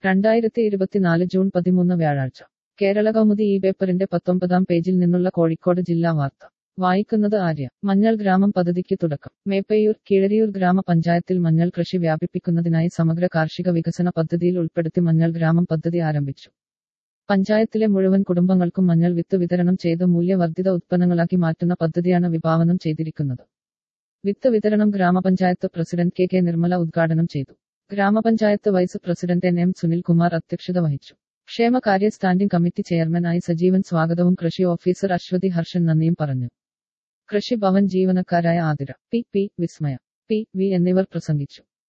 രണ്ടായിരത്തി ഇരുപത്തിനാല് ജൂൺ പതിമൂന്ന് വ്യാഴാഴ്ച കേരള കൗമുദി ഈ പേപ്പറിന്റെ പത്തൊമ്പതാം പേജിൽ നിന്നുള്ള കോഴിക്കോട് ജില്ലാ വാർത്ത വായിക്കുന്നത് ആര്യ മഞ്ഞൾ ഗ്രാമം പദ്ധതിക്ക് തുടക്കം മേപ്പയൂർ കീഴരിയൂർ ഗ്രാമപഞ്ചായത്തിൽ മഞ്ഞൾ കൃഷി വ്യാപിപ്പിക്കുന്നതിനായി സമഗ്ര കാർഷിക വികസന പദ്ധതിയിൽ ഉൾപ്പെടുത്തി മഞ്ഞൾ ഗ്രാമം പദ്ധതി ആരംഭിച്ചു പഞ്ചായത്തിലെ മുഴുവൻ കുടുംബങ്ങൾക്കും മഞ്ഞൾ വിത്ത് വിതരണം ചെയ്ത് മൂല്യവർദ്ധിത ഉത്പന്നങ്ങളാക്കി മാറ്റുന്ന പദ്ധതിയാണ് വിഭാവനം ചെയ്തിരിക്കുന്നത് വിത്ത് വിതരണം ഗ്രാമപഞ്ചായത്ത് പ്രസിഡന്റ് കെ കെ നിർമ്മല ഉദ്ഘാടനം ചെയ്തു ഗ്രാമപഞ്ചായത്ത് vice president N M Sunilkumar അധ്യക്ഷത വഹിച്ചു ക്ഷേമകാര്യ standing committee chairman I Sajeevan സ്വാഗതവും കൃഷി ഓഫീസർ അശ്വതി ഹർഷൻ നന്ദിയും പറഞ്ഞു കൃഷി ഭവൻ ജീവനക്കാരായ Athira P P Vismaya P V എന്നിവർ പ്രസംഗിച്ചു